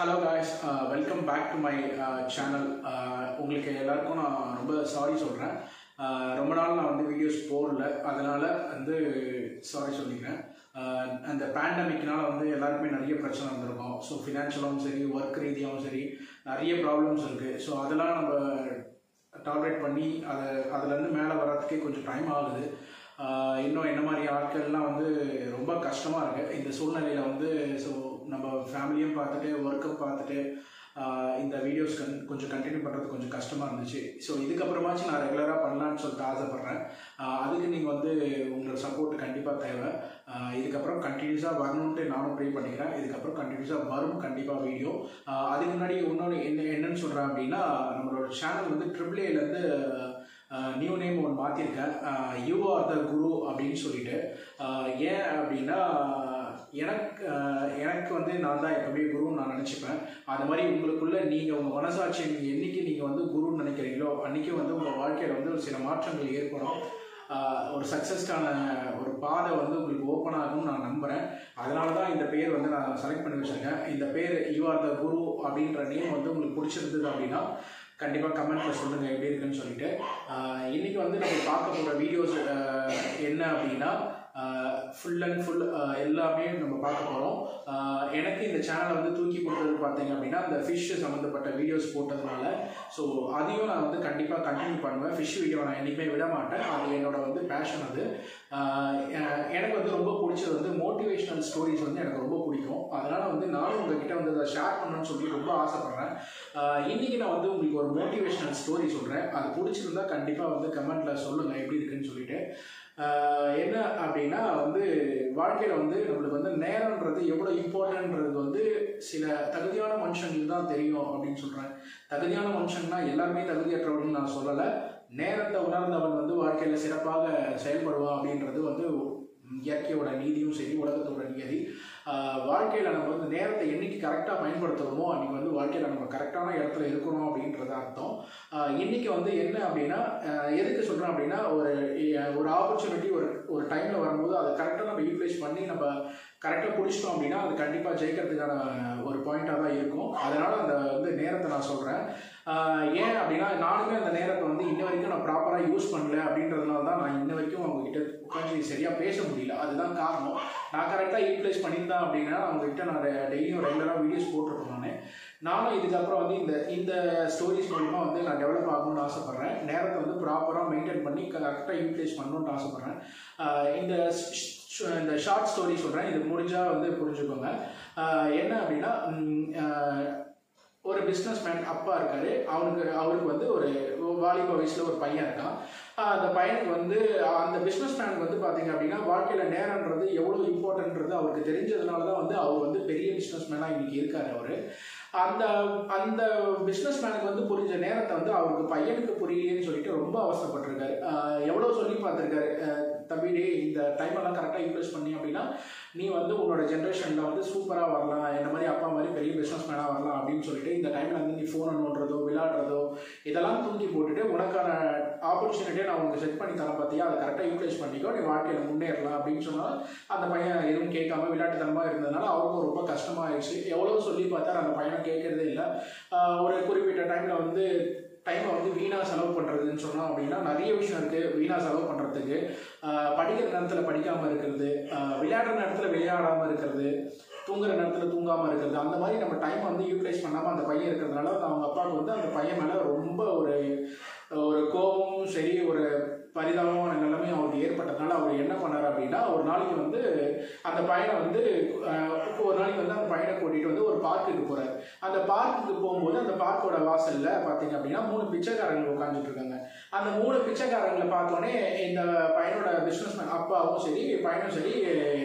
hello guys welcome back to my channel உங்களுக்கு எல்லாருக்கும் நான் ரொம்ப சாரி சொல்கிறேன் ரொம்ப நாள் நான் வந்து வீடியோஸ் போடல அதனால் வந்து சாரி சொல்லிக்கிறேன் Uh, அந்த பேண்டமிக்னால வந்து எல்லாருக்குமே நிறைய பிரச்சனை வந்திருக்கும் ஸோ ஃபினான்ஷியலாகவும் சரி ஒர்க் ரீதியாகவும் சரி நிறைய ப்ராப்ளம்ஸ் இருக்குது ஸோ அதெல்லாம் நம்ம டாலரேட் பண்ணி அதை அதுலேருந்து மேலே வர்றதுக்கே கொஞ்சம் டைம் ஆகுது ஆஹ் இன்னும் என்ன மாதிரி ஆட்கள்லாம் வந்து ரொம்ப கஷ்டமாக இருக்குது இந்த சூழ்நிலையில் வந்து ஸோ நம்ம ஃபேமிலியும் பார்த்துட்டு ஒர்க்கும் பார்த்துட்டு ஆஹ் இந்த வீடியோஸ் கன் கொஞ்சம் கண்டினியூ பண்ணுறது கொஞ்சம் கஷ்டமாக இருந்துச்சு ஸோ இதுக்கப்புறமாச்சும் நான் ரெகுலராக பண்ணலான்னு சொல்லிட்டு ஆசைப்பட்றேன் ஆஹ் அதுக்கு நீங்கள் வந்து உங்களோட சப்போர்ட் கண்டிப்பாக தேவை ஆஹ் இதுக்கப்புறம் கண்டினியூஸாக வரணுன்ட்டு நானும் ப்ரே பண்ணிக்கிறேன் இதுக்கப்புறம் கண்டினியூஸாக வரும் கண்டிப்பாக வீடியோ அதுக்கு முன்னாடி இன்னொன்று என்ன என்னன்னு சொல்கிறேன் அப்படின்னா நம்மளோட சேனல் வந்து ட்ரிபிள் ஏலேருந்து நியூ நேம் ஒன்று மாற்றிருக்கேன் யூ ஆர் த குரு அப்படின்னு சொல்லிட்டு ஆஹ் ஏன் அப்படின்னா எனக்கு ஆஹ் எனக்கு வந்து நான் தான் எப்பவுமே குருன்னு நான் நினச்சிப்பேன் அது மாதிரி உங்களுக்குள்ள நீங்கள் உங்கள் மனசாட்சி நீங்கள் என்னைக்கு நீங்கள் வந்து குருன்னு நினைக்கிறீங்களோ அன்றைக்கி வந்து உங்கள் வாழ்க்கையில் வந்து ஒரு சில மாற்றங்கள் ஏற்படும் ஆஹ் ஒரு சக்ஸஸ்க்கான ஒரு பாதை வந்து உங்களுக்கு ஓப்பன் ஆகும்னு நான் நம்புகிறேன் அதனால தான் இந்த பேர் வந்து நான் செலக்ட் பண்ணி வச்சுருக்கேன் இந்த பேர் யூ ஆர் த குரு அப்படின்ற நேம் வந்து உங்களுக்கு பிடிச்சிருந்தது அப்படின்னா கண்டிப்பாக கமெண்ட்டில் சொல்லுங்கள் எப்படி இருக்குன்னு சொல்லிட்டு ஆஹ் இன்னைக்கு வந்து நம்ம பார்க்க போகிற வீடியோஸ் என்ன அப்படின்னா ஃபுல் அண்ட் ஃபுல் எல்லாமே நம்ம பார்க்க போகிறோம் எனக்கு இந்த சேனலை வந்து தூக்கி கொடுத்தது பார்த்தீங்க அப்படின்னா அந்த ஃபிஷ் சம்மந்தப்பட்ட வீடியோஸ் போட்டதுனால ஸோ அதையும் நான் வந்து கண்டிப்பாக கண்டினியூ பண்ணுவேன் ஃபிஷ் வீடியோ நான் என்றைக்குமே விட மாட்டேன் அது என்னோட வந்து பேஷன் அது ஆஹ் எ- எனக்கு வந்து ரொம்ப பிடிச்சது வந்து மோட்டிவேஷ்னல் ஸ்டோரிஸ் வந்து எனக்கு ரொம்ப பிடிக்கும் அதனால் வந்து நானும் உங்ககிட்ட வந்து அதை ஷேர் பண்ணணும்னு சொல்லி ரொம்ப ஆசைப்பட்றேன் ஆஹ் இன்னைக்கு நான் வந்து உங்களுக்கு ஒரு மோட்டிவேஷ்னல் ஸ்டோரி சொல்கிறேன் அது பிடிச்சிருந்தா கண்டிப்பாக வந்து கமெண்ட்டில் சொல்லுங்கள் எப்படி இருக்குன்னு சொல்லிட்டு ஆஹ் என்ன அப்படின்னா வந்து வாழ்க்கையில் வந்து நம்மளுக்கு வந்து நேரம்ன்றது எவ்வளோ இம்பார்ட்டன்றது வந்து சில தகுதியான மனுஷங்களுக்கு தான் தெரியும் அப்படின்னு சொல்கிறேன் தகுதியான மனுஷன்னா எல்லாருமே தகுதியற்றவர்கள் நான் சொல்லலை நேரத்தை உணர்ந்தவன் வந்து வாழ்க்கையில் சிறப்பாக செயல்படுவான் அப்படின்றது வந்து இயற்கையோட நீதியும் சரி உலகத்தோட நியதி வாழ்க்கையில் நம்ம வந்து நேரத்தை என்னைக்கு கரெக்டாக பயன்படுத்துகிறோமோ அன்றைக்கி வந்து வாழ்க்கையில் நம்ம கரெக்டான இடத்துல இருக்கிறோம் அப்படின்றது அர்த்தம் ஆஹ் இன்னைக்கு வந்து என்ன அப்படின்னா ஆஹ் எதுக்கு சொல்கிறேன் அப்படின்னா ஒரு அஹ் ஒரு ஆப்பர்ச்சுனிட்டி ஒரு ஒரு டைமில் வரும்போது அதை கரெக்டாக நம்ம யூட்டிலைஸ் பண்ணி நம்ம கரெக்டாக பிடிச்சிட்டோம் அப்படின்னா அது கண்டிப்பாக ஜெயிக்கிறதுக்கான ஒரு பாயிண்ட்டாக தான் இருக்கும் அதனால் அந்த வந்து நேரத்தை நான் சொல்கிறேன் ஏன் அப்படின்னா நானுமே அந்த நேரத்தை வந்து இன்ன வரைக்கும் நான் ப்ராப்பராக யூஸ் பண்ணல அப்படின்றதுனால தான் நான் இன்ன வரைக்கும் அவங்ககிட்ட உட்காந்து சரியாக பேச முடியல அதுதான் காரணம் நான் கரெக்டாக யூட்டிலைஸ் பண்ணியிருந்தேன் அப்படின்னா அவங்ககிட்ட நான் டெய்லியும் ரெகுலராக வீடியோஸ் போட்டிருப்பேன் நான் நானும் இதுக்கப்புறம் வந்து இந்த இந்த ஸ்டோரிஸ் மூலிமா வந்து நான் டெவலப் ஆகணும்னு ஆசைப்பட்றேன் நேரத்தை வந்து ப்ராப்பராக மெயின்டைன் பண்ணி கரெக்டாக யூட்டிலைஸ் பண்ணணும்னு ஆசைப்பட்றேன் ஆஹ் இந்த ஷ்- ஷ்- இந்த ஷார்ட் ஸ்டோரி சொல்கிறேன் இது முடிஞ்சால் வந்து புரிஞ்சுக்கோங்க ஆஹ் என்ன அப்படின்னா ம், ஆஹ் ஒரு பிஸ்னஸ் மேன் அப்பா இருக்காரு அவனுக்கு அவருக்கு வந்து ஒரு வாலிப வயசில் ஒரு பையன் இருக்கான் ஆஹ் அந்த பையனுக்கு வந்து அந்த பிஸ்னஸ் மேனுக்கு வந்து பார்த்தீங்க அப்படின்னா வாழ்க்கையில் நேரம்ன்றது எவ்வளோ இம்பார்ட்டன்றது அவருக்கு தெரிஞ்சதுனால தான் வந்து அவர் வந்து பெரிய பிஸ்னஸ் மேனாக இன்னைக்கு இருக்காரு அவர் அந்த அந்த பிஸ்னஸ் மேனுக்கு வந்து புரிஞ்ச நேரத்தை வந்து அவருக்கு பையனுக்கு புரியலையேன்னு சொல்லிட்டு ரொம்ப அவசரப்பட்டிருக்காரு ஆஹ் எவ்வளோ சொல்லி பார்த்துருக்காரு ஆஹ் தம்பி டேய் இந்த டைம் எல்லாம் கரெக்டாக யூட்டிலைஸ் பண்ணி அப்படின்னா நீ வந்து உன்னோட ஜென்ரேஷனில் வந்து சூப்பராக வரலாம் என்ன மாதிரி அப்பா மாதிரி பெரிய பிஸ்னஸ் மேனாக வரலாம் அப்படின்னு சொல்லிட்டு இந்த டைமில் வந்து நீ ஃபோனை நோண்டுறதோ விளையாடுறதோ இதெல்லாம் தூக்கி போட்டுட்டு உனக்கான ஆப்பர்ச்சுனிட்டியை நான் உனக்கு செட் பண்ணி தரேன் பார்த்தியா அதை கரெக்டாக யூட்டிலைஸ் பண்ணிக்கோ நீ வாழ்க்கையில் முன்னேறலாம் அப்படின்னு சொன்னால் அந்த பையன் எதுவும் கேட்காம விளையாட்டுத்தனமாக இருந்ததுனால அவருக்கும் ரொம்ப கஷ்டமாயிடுச்சு எவ்வளோ சொல்லி பார்த்தாரு அந்த பையனை கேட்கறதே இல்லை ஆஹ் ஒரு குறிப்பிட்ட டைமில் வந்து டைமை வந்து வீணாக செலவு பண்ணுறதுன்னு சொன்னோம் அப்படின்னா நிறைய விஷயம் இருக்குது வீணாக செலவு பண்ணுறதுக்கு படிக்கிற நேரத்தில் படிக்காமல் இருக்கிறது ஆஹ் விளையாடுற நேரத்தில் விளையாடாமல் இருக்கிறது தூங்குற நேரத்தில் தூங்காமல் இருக்கிறது அந்த மாதிரி நம்ம டைம் வந்து யூட்டிலைஸ் பண்ணாமல் அந்த பையன் இருக்கிறதுனால அவங்க அப்பாவுக்கு வந்து அந்த பையன் மேலே ரொம்ப ஒரு ஒரு கோபமும் சரி ஒரு பரிதாபமான நிலைமையும் அவருக்கு ஏற்பட்டதுனால அவர் என்ன பண்ணார் அப்படின்னா ஒரு நாளைக்கு வந்து அந்த பையனை வந்து ஆஹ் ஒரு நாளைக்கு வந்து அந்த பையனை கூட்டிகிட்டு வந்து ஒரு பார்க்குக்கு போகிறார் அந்த பார்க்குக்கு போகும்போது அந்த பார்க்கோட வாசல்ல பார்த்தீங்க அப்படின்னா மூணு பிச்சைக்காரங்க உட்காந்துட்டு இருக்காங்க அந்த மூணு பிச்சைக்காரங்களை பார்த்தோன்னே இந்த பையனோட பிஸ்னஸ்மேன் அப்பாவும் சரி பையனும் சரி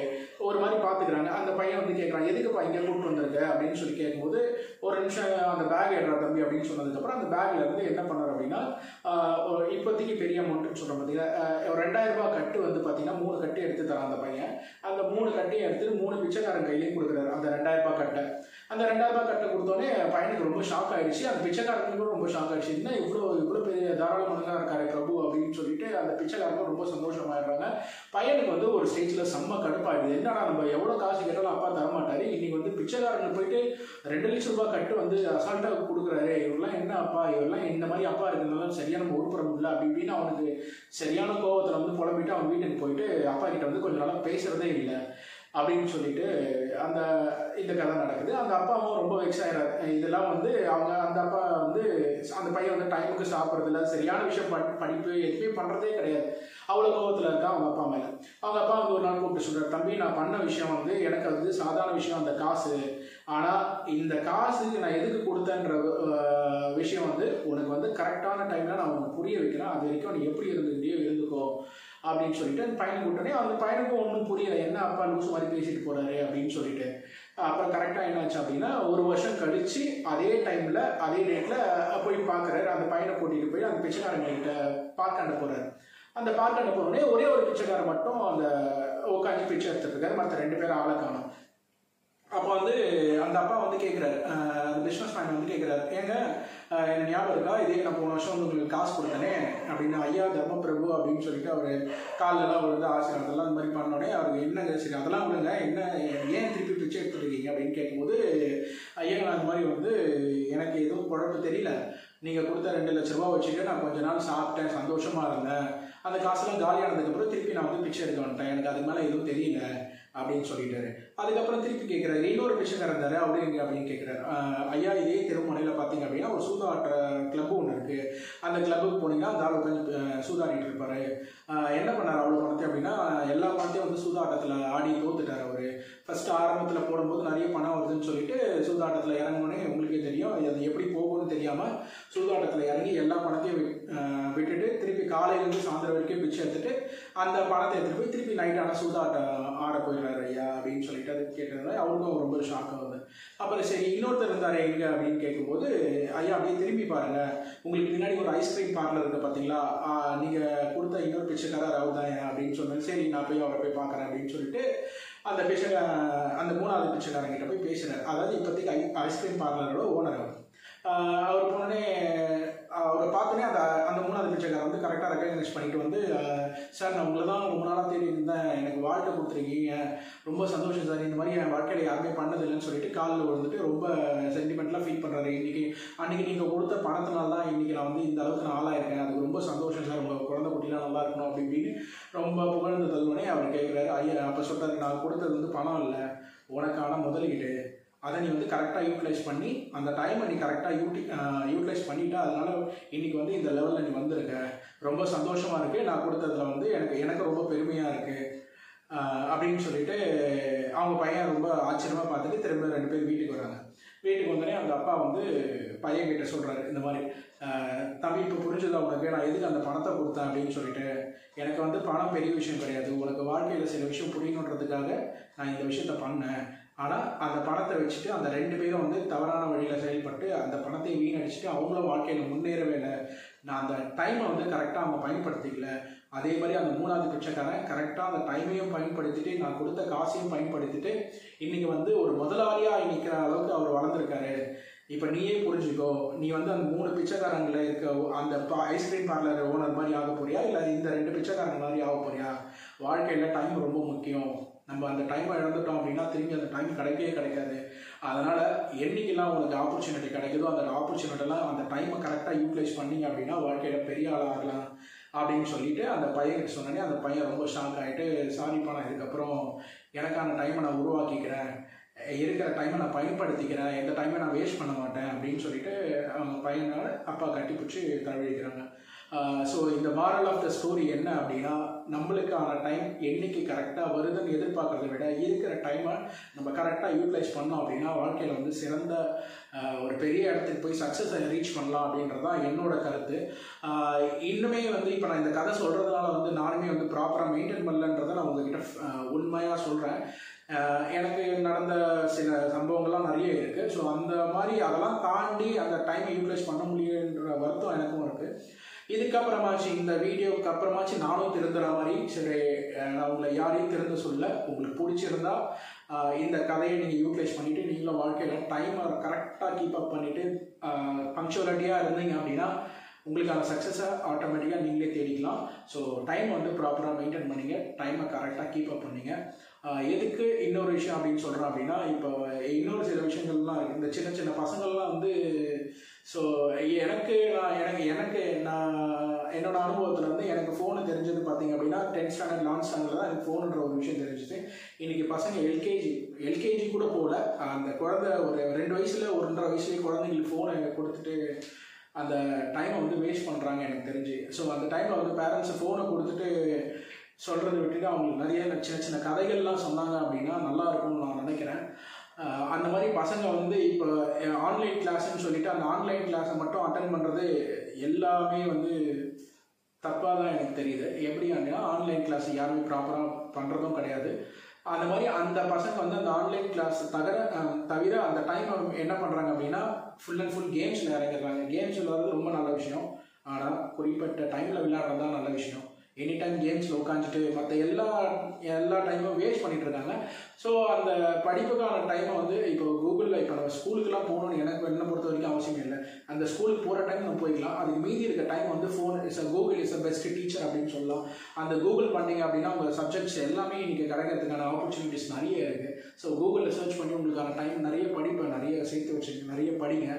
ஒரு மாதிரி பார்த்துக்கிறாங்க அந்த பையன் வந்து கேட்குறான் எதுக்குப்பா இங்கே கூப்பிட்டு வந்திருக்க அப்படின்னு சொல்லி கேட்கும்போது ஒரு நிமிஷம் அந்த பேக் எடுறா தம்பி அப்படின்னு சொன்னதுக்கப்புறம் அந்த பேக்ல இருந்து என்ன பண்ணார் அப்படின்னா ஆஹ் ஒரு இப்போதைக்கு பெரிய அமௌண்ட்டுன்னு சொல்கிறோம் பார்த்தீங்கன்னா ஒரு ரெண்டாயிரம் ரூபாய் கட்டு வந்து பார்த்தீங்கன்னா மூணு கட்டு எடுத்து தரான் அந்த பையன் அந்த மூணு கட்டையும் எடுத்து மூணு பிச்சைக்காரன் கையிலையும் கொடுக்குறாரு அந்த ரெண்டாயிரம் ரூபாய் கட்டை அந்த ரெண்டாயிரம் ரூபாய் கட்டை கொடுத்தோன்னே பையனுக்கு ரொம்ப ஷாக் ஆயிடுச்சு அந்த பிச்சைக்காரனுக்கும் ரொம்ப ஷாக் ஆயிடுச்சு என்ன இவ்வளோ இவ்வளோ பெரிய தாராள மனதாக இருக்காரு பிரபு அப்படின்னு சொல்லிட்டு அந்த பிச்சைக்காரங்க ரொம்ப சந்தோஷமாயிடுறாங்க பையனுக்கு வந்து ஒரு ஸ்டேஜில் செம்ம கடுப்பாயிடுது என்ன என்னடா நம்ம எவ்வளோ காசு கேட்டாலும் அப்பா தர மாட்டாரு இன்னைக்கு வந்து பிச்சைக்காரங்க போயிட்டு ரெண்டு லட்சம் ரூபாய் கட்டு வந்து அசால்ட்டாக கொடுக்குறாரு இவரெல்லாம் என்ன அப்பா இவரெல்லாம் இந்த மாதிரி அப்பா இருக்கிறதுனால சரியா நம்ம உருப்புற முடியல அப்படி இப்படின்னு அவனுக்கு சரியான கோவத்தில் வந்து புலம்பிட்டு அவன் வீட்டுக்கு போயிட்டு அப்பா கிட்ட வந்து கொஞ்ச நாளாக பேசுறதே இல்லை அப்படின்னு சொல்லிட்டு அந்த இந்த கதை நடக்குது அந்த அப்பாவும் ரொம்ப வெக்ஸ் ஆயிடாரு இதெல்லாம் வந்து அவங்க அந்த அப்பா வந்து அந்த பையன் வந்து டைமுக்கு சாப்பிட்றதில்ல சரியான விஷயம் படி படிப்பு எதுவுமே பண்ணுறதே கிடையாது அவ்வளோ கோவத்தில் இருக்கா அவங்க அப்பா மேலே அவங்க அப்பா வந்து ஒரு நாள் கூப்பிட்டு சொல்கிறார் தம்பி நான் பண்ண விஷயம் வந்து எனக்கு வந்து சாதாரண விஷயம் அந்த காசு ஆனால் இந்த காசுக்கு நான் எதுக்கு கொடுத்தேன்ற அஹ், விஷயம் வந்து உனக்கு வந்து கரெக்டான டைமில் நான் உனக்கு புரிய வைக்கிறேன் அது வரைக்கும் நீ எப்படி இருந்துக்கிட்டே இருந்துக்கோ அப்படின்னு சொல்லிட்டு அந்த பையனை கூட்டனே அந்த பையனுக்கும் ஒன்றும் புரியல என்ன அப்பா லூஸ் மாதிரி பேசிட்டு போறாரு அப்படின்னு சொல்லிட்டு அப்புறம் கரெக்டாக என்னாச்சு அப்படின்னா ஒரு வருஷம் கழிச்சு அதே டைமில் அதே டேட்டில் போய் பார்க்குறாரு அந்த பையனை கூட்டிகிட்டு போய் அந்த பிச்சைக்காரங்க கிட்ட பார்க்காண்ட போறாரு அந்த பார்க்காண்ட போனோடனே ஒரே ஒரு பிச்சைக்காரன் மட்டும் அந்த உட்காந்து பிச்சை எடுத்துட்டு இருக்காரு மற்ற ரெண்டு பேரும் ஆளை காணும் அப்போ வந்து அந்த அப்பா வந்து கேட்குறாரு அந்த பிஸ்னஸ் மேன் வந்து கேட்குறாரு ஏங்க அஹ், எனக்கு ஞாபகம் இருக்கா இதே நான் போன வருஷம் வந்து உங்களுக்கு காசு கொடுத்தனே அப்படின்னு ஐயா தர்மபிரபு அப்படின்னு சொல்லிட்டு அவர் காலெல்லாம் விழுந்து ஆசீர்வாதம் அதெல்லாம் இந்த மாதிரி பண்ணோடனே அவருக்கு என்னங்க சரி அதெல்லாம் விடுங்க என்ன ஏன் திருப்பி பிச்சை எடுத்துருக்கீங்க அப்படின்னு கேட்கும்போது ஐயா நான் அந்த மாதிரி வந்து எனக்கு எதுவும் குழப்பம் தெரியல நீங்கள் கொடுத்த ரெண்டு லட்ச ரூபா வச்சுட்டு நான் கொஞ்ச நாள் சாப்பிட்டேன் சந்தோஷமா இருந்தேன் அந்த காசெல்லாம் காலியானதுக்கப்புறம் திருப்பி நான் வந்து பிச்சை எடுக்க வந்துட்டேன் எனக்கு அதுக்கு மேலே எதுவும் தெரியல அப்படின்னு சொல்லிட்டாரு அதுக்கப்புறம் திருப்பி கேட்குறாரு இன்னொரு பிச்சைக்காரர் இருந்தாரு அவரு எங்க அப்படின்னு கேட்குறாரு ஐயா இதே தெருமுனையில் பார்த்தீங்க அப்படின்னா ஒரு சூதாட்ட கிளப் ஒன்று இருக்கு அந்த கிளப்புக்கு போனீங்கன்னா அந்த ஆள் உட்காந்து அஹ், சூதாடிட்டு இருப்பாரு அஹ், என்ன பண்ணார் அவ்வளோ பணத்தை அப்படின்னா எல்லா பணத்தையும் வந்து சூதாட்டத்தில் ஆடி தோத்துட்டார் அவரு ஃபர்ஸ்ட் ஆரம்பத்தில் போடும்போது நிறைய பணம் வருதுன்னு சொல்லிட்டு சூதாட்டத்தில் இறங்கினோடனே உங்களுக்கே தெரியும் அது எப்படி போகும்னு தெரியாமல் சூதாட்டத்தில் இறங்கி எல்லா பணத்தையும் வி- அஹ், விட்டுட்டு திருப்பி காலையிலேருந்து சாயந்தரம் வரைக்கும் பிச்சை எடுத்துட்டு அந்த பணத்தை எடுத்துட்டு போய் திருப்பி நைட் ஆனால் சூதாட்டம் ஆட போயிடுறாரு ஐயா அப்படின்னு சொல்லிட்டு அது கேட்டதுனால அவருக்கும் ரொம்ப ஷாக் ஆகுது அப்புறம் சரி இன்னொருத்தர் இருந்தாரு எங்க அப்படின்னு கேட்கும்போது ஐயா அப்படியே திரும்பி பாருங்க உங்களுக்கு பின்னாடி ஒரு ஐஸ்கிரீம் பார்லர் இருக்கு பார்த்தீங்களா ஆஹ், நீங்க கொடுத்த இன்னொரு பிச்சைக்காரர் அவர் தான் அப்படின்னு சொன்னேன் சரி நான் போய் அவரை போய் பார்க்கறேன் அப்படின்னு சொல்லிட்டு அந்த பிச்சைக்கா அந்த மூணாவது பிச்சைக்காரங்கிட்ட போய் பேசுறாரு அதாவது இப்போதைக்கு ஐ ஐஸ்கிரீம் பார்லரோட ஓனர் அவர் ஆஹ் அவர் போனோடனே அவரை பார்த்தோன்னே அந்த அந்த மூணாவது பிச்சைக்காரர் வந்து கரெக்டாக ரெக்கக்னைஸ் பண்ணிட்டு வந்து ஆஹ் சார் நான் உங்களை தான் ரொம்ப நாளாக தேடி இருந்தேன் எனக்கு வாழ்க்கை கொடுத்துருக்கீங்க ரொம்ப சந்தோஷம் சார் இந்த மாதிரி என் வாழ்க்கையில் யாருமே பண்ணதில்லைன்னு சொல்லிட்டு காலில் விழுந்துட்டு ரொம்ப சென்டிமெண்ட்லாம் ஃபீல் பண்ணுறாரு இன்னைக்கு அன்னைக்கு நீங்கள் கொடுத்த பணத்தினால தான் இன்னைக்கு நான் வந்து இந்த அளவுக்கு நான் ஆளாயிருக்கேன் அதுக்கு ரொம்ப சந்தோஷம் சார் உங்கள் குழந்தை குட்டிலாம் நல்லா இருக்கணும் அப்படி இப்படின்னு ரொம்ப புகழ்ந்து தள்ளுவனே அவர் கேட்குறாரு ஐயா அப்போ சொல்கிறாரு நான் கொடுத்தது வந்து பணம் இல்லை உனக்கான முதலீடு அதை நீ வந்து கரெக்டாக யூட்டிலைஸ் பண்ணி அந்த டைமை நீ கரெக்டாக யூட்டி யூட்டிலைஸ் பண்ணிட்டா அதனால இன்னைக்கு வந்து இந்த லெவலில் நீ வந்திருக்க ரொம்ப சந்தோஷமா இருக்கு நான் கொடுத்ததுல வந்து எனக்கு எனக்கு ரொம்ப பெருமையா இருக்கு ஆஹ் அப்படின்னு சொல்லிட்டு அவங்க பையன் ரொம்ப ஆச்சரியமா பார்த்துட்டு திரும்ப ரெண்டு பேர் வீட்டுக்கு வராங்க வீட்டுக்கு வந்தோடனே அந்த அப்பா வந்து பையன் கிட்ட சொல்றாரு இந்த மாதிரி ஆஹ் தம்பி இப்போ புரிஞ்சுதா உனக்கு நான் எதுக்கு அந்த பணத்தை கொடுத்தேன் அப்படின்னு சொல்லிட்டு எனக்கு வந்து பணம் பெரிய விஷயம் கிடையாது உனக்கு வாழ்க்கையில் சில விஷயம் புரியணுன்றதுக்காக நான் இந்த விஷயத்த பண்ணேன் ஆனால் அந்த பணத்தை வச்சுட்டு அந்த ரெண்டு பேரும் வந்து தவறான வழியில் செயல்பட்டு அந்த பணத்தை வீணடிச்சுட்டு அவங்களும் வாழ்க்கையில் முன்னேறவே இல்லை நான் அந்த டைமை வந்து கரெக்டாக அவங்க பயன்படுத்திக்கல அதே மாதிரி அந்த மூணாவது பிச்சைக்காரன் கரெக்டாக அந்த டைமையும் பயன்படுத்திட்டு நான் கொடுத்த காசையும் பயன்படுத்திட்டு இன்னைக்கு வந்து ஒரு முதலாளியாக நிற்கிற அளவுக்கு அவர் வளர்ந்துருக்காரு இப்போ நீயே புரிஞ்சுக்கோ நீ வந்து அந்த மூணு பிச்சைக்காரங்கள இருக்க அந்த ஐஸ்கிரீம் பார்லர் ஓனர் மாதிரி ஆக போறியா இல்லை இந்த ரெண்டு பிச்சைக்காரங்க மாதிரி ஆக போறியா வாழ்க்கையில் டைம் ரொம்ப முக்கியம் நம்ம அந்த டைமை இழந்துட்டோம் அப்படின்னா திரும்பி அந்த டைம் கிடைக்கவே கிடைக்காது அதனால என்னைக்கெல்லாம் உங்களுக்கு ஆப்பர்ச்சுனிட்டி கிடைக்குதோ அந்த ஆப்பர்ச்சுனிட்டிலாம் அந்த டைமை கரெக்டாக யூட்டிலைஸ் பண்ணீங்க அப்படின்னா வாழ்க்கையில் பெரிய ஆளாக ஆகலாம் அப்படின்னு சொல்லிட்டு அந்த பையனுக்கு சொன்னோடனே அந்த பையன் ரொம்ப ஷாக் ஆகிட்டு சாரிப்பா நான் இதுக்கப்புறம் எனக்கான டைமை நான் உருவாக்கிக்கிறேன் இருக்கிற டைமை நான் பயன்படுத்திக்கிறேன் எந்த டைமை நான் வேஸ்ட் பண்ண மாட்டேன் அப்படின்னு சொல்லிட்டு அவங்க பையனால அப்பா கட்டிப்பிடிச்சி தழுவிக்கிறாங்க ஸோ இந்த மாரல் ஆஃப் த ஸ்டோரி என்ன அப்படின்னா நம்மளுக்கான டைம் என்னைக்கு கரெக்டாக வருதுன்னு எதிர்பார்க்கறத விட இருக்கிற டைமை நம்ம கரெக்டாக யூட்டிலைஸ் பண்ணோம் அப்படின்னா வாழ்க்கையில் வந்து சிறந்த ஆஹ், ஒரு பெரிய இடத்துக்கு போய் சக்ஸஸை ரீச் பண்ணலாம் அப்படின்றது தான் என்னோட கருத்து ஆஹ், இன்னுமே வந்து இப்போ நான் இந்த கதை சொல்கிறதுனால வந்து நானுமே வந்து ப்ராப்பராக மெயின்டைன் பண்ணலன்றதை நான் உங்ககிட்ட உண்மையாக சொல்கிறேன் எனக்கு நடந்த சில சம்பவங்கள்லாம் நிறைய இருக்குது ஸோ அந்த மாதிரி அதெல்லாம் தாண்டி அந்த டைமை யூட்டிலைஸ் பண்ண முடியுன்ற வருத்தம் எனக்கும் இருக்குது இதுக்கப்புறமாச்சு இந்த வீடியோவுக்கு அப்புறமாச்சு நானும் திருந்துற மாதிரி சரி அஹ், நான் உங்களை யாரையும் திருந்த சொல்ல உங்களுக்கு பிடிச்சிருந்தா அஹ், இந்த கதையை நீங்கள் யூட்டிலைஸ் பண்ணிவிட்டு நீங்களும் வாழ்க்கையில் டைமை கரெக்டாக கீப் அப் பண்ணிவிட்டு பங்க்சுவாலிட்டியாக இருந்தீங்க அப்படின்னா உங்களுக்கான சக்ஸஸை ஆட்டோமேட்டிக்காக நீங்களே தேடிக்கலாம் ஸோ டைம் வந்து ப்ராப்பராக மெயின்டைன் பண்ணீங்க டைமை கரெக்டாக கீப் அப் பண்ணீங்க ஆஹ் எதுக்கு இன்னொரு விஷயம் அப்படின்னு சொல்கிறேன் அப்படின்னா இப்போ இன்னொரு சில விஷயங்கள்லாம் இருக்குது இந்த சின்ன சின்ன பசங்கள்லாம் வந்து ஸோ எனக்கு நான் எனக்கு எனக்கு நான் என்னோட அனுபவத்தில் வந்து எனக்கு ஃபோனு தெரிஞ்சது பார்த்தீங்க அப்படின்னா டென்த் ஸ்டாண்டர்ட் லெவன்த் ஸ்டாண்டர்டில் தான் எனக்கு ஃபோனுன்ற ஒரு விஷயம் தெரிஞ்சுது இன்னைக்கு பசங்க எல்கேஜி எல்கேஜி கூட போகல அந்த குழந்தை ஒரு ரெண்டு வயசுல ஒரு ரெண்டரை வயசுலேயே குழந்தைங்களுக்கு ஃபோனை கொடுத்துட்டு அந்த டைமை வந்து வேஸ்ட் பண்ணுறாங்க எனக்கு தெரிஞ்சு ஸோ அந்த டைமில் வந்து பேரண்ட்ஸ் ஃபோனை கொடுத்துட்டு சொல்கிறத விட்டுட்டு அவங்களுக்கு நிறைய சின்ன சின்ன கதைகள்லாம் சொன்னாங்க அப்படின்னா நல்லா இருக்கும்னு நான் நினைக்கிறேன் ஆஹ் அந்த மாதிரி பசங்க வந்து இப்போ ஆன்லைன் கிளாஸ்ன்னு சொல்லிட்டு அந்த ஆன்லைன் கிளாஸை மட்டும் அட்டன் பண்ணுறது எல்லாமே வந்து தப்பாக தான் எனக்கு தெரியுது எப்படி அப்படின்னா ஆன்லைன் கிளாஸ் யாருமே ப்ராப்பராக பண்ணுறதும் கிடையாது அந்த மாதிரி அந்த பசங்க வந்து அந்த ஆன்லைன் கிளாஸ் தவிர அஹ், தவிர அந்த டைம் என்ன பண்ணுறாங்க அப்படின்னா ஃபுல் அண்ட் ஃபுல் கேம்ஸில் இறங்கிடுறாங்க கேம்ஸ் விளையாடுறது ரொம்ப நல்ல விஷயம் ஆனால் குறிப்பிட்ட டைமில் விளையாடுறது தான் நல்ல விஷயம் எனி டைம் கேம்ஸில் உட்காந்துட்டு மற்ற எல்லா எல்லா டைமும் வேஸ்ட் பண்ணிட்டு இருக்காங்க ஸோ அந்த படிப்புக்கான டைமை வந்து இப்போ கூகுளில் இப்போ நம்ம ஸ்கூலுக்குலாம் போகணும்னு எனக்கு என்ன பொறுத்த வரைக்கும் அவசியம் இல்லை அந்த ஸ்கூலுக்கு போகிற டைம் நம்ம போய்க்கலாம் அதுக்கு மீதி இருக்க டைம் வந்து phone is a Google is a best teacher அப்படின்னு சொல்லலாம் அந்த கூகுள் பண்ணீங்க அப்படின்னா உங்கள் சப்ஜெக்ட்ஸ் எல்லாமே இன்னைக்கு கிடைக்கிறதுக்கான ஆப்பர்ச்சுனிட்டிஸ் நிறைய இருக்குது ஸோ கூகுளில் சர்ச் பண்ணி உங்களுக்கான டைம் நிறைய படிப்பை நிறைய சேர்த்து வச்சுருக்கு நிறைய படிங்க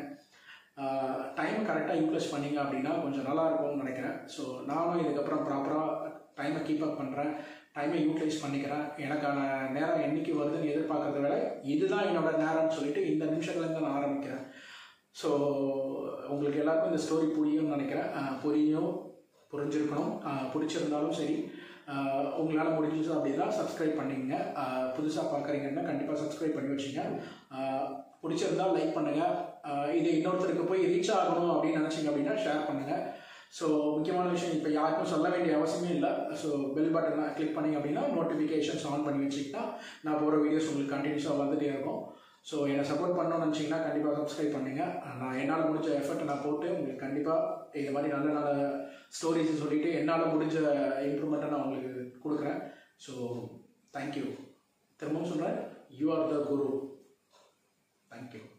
டைம் கரெக்டாக யூட்டிலைஸ் பண்ணீங்க அப்படின்னா கொஞ்சம் நல்லா இருக்கும்னு நினைக்கிறேன் ஸோ நானும் இதுக்கப்புறம் ப்ராப்பராக டைமை கீப் அப் பண்ணுறேன் டைமை யூட்டிலைஸ் பண்ணிக்கிறேன் எனக்கான நேரம் என்னைக்கு வருதுன்னு எதிர்பார்க்கறத விட இதுதான் என்னோட நேரம்னு சொல்லிட்டு இந்த நிமிஷத்துலேருந்து நான் ஆரம்பிக்கிறேன் ஸோ உங்களுக்கு எல்லாருக்கும் இந்த ஸ்டோரி புரியும்னு நினைக்கிறேன் அஹ் புரியும் புரிஞ்சிருக்கணும் அஹ் பிடிச்சிருந்தாலும் சரி அஹ் உங்களால் முடிஞ்சிச்சு அப்படின்னா சப்ஸ்கிரைப் பண்ணிக்கங்க புதுசாக பார்க்குறீங்கன்னா கண்டிப்பாக சப்ஸ்கிரைப் பண்ணி வச்சுங்க அஹ் பிடிச்சிருந்தா லைக் பண்ணுங்கள் இது இன்னொருத்தருக்கு போய் ரீச் ஆகணும் அப்படின்னு நினச்சிங்க அப்படின்னா ஷேர் பண்ணுங்கள் ஸோ முக்கியமான விஷயம் இப்போ யாருக்கும் சொல்ல வேண்டிய அவசியமே இல்லை ஸோ பெல் பட்டனை கிளிக் பண்ணிங்க அப்படின்னா நோட்டிஃபிகேஷன்ஸ் ஆன் பண்ணி வச்சுக்கிட்டா நான் போகிற வீடியோஸ் உங்களுக்கு கண்டினியூஸாக வந்துட்டே இருக்கும் ஸோ என்னை சப்போர்ட் பண்ணணும்னு நினச்சிங்கன்னா கண்டிப்பாக சப்ஸ்கிரைப் பண்ணுங்கள் நான் என்னால் முடிஞ்ச எஃபர்ட் நான் போட்டு உங்களுக்கு கண்டிப்பாக இது மாதிரி நல்ல நல்ல ஸ்டோரிஸ் சொல்லிவிட்டு என்னால் முடிஞ்ச இம்ப்ரூவ்மெண்ட்டை நான் உங்களுக்கு கொடுக்குறேன் ஸோ தேங்க்யூ திரும்பவும் சொல்கிறேன் you are the guru thank you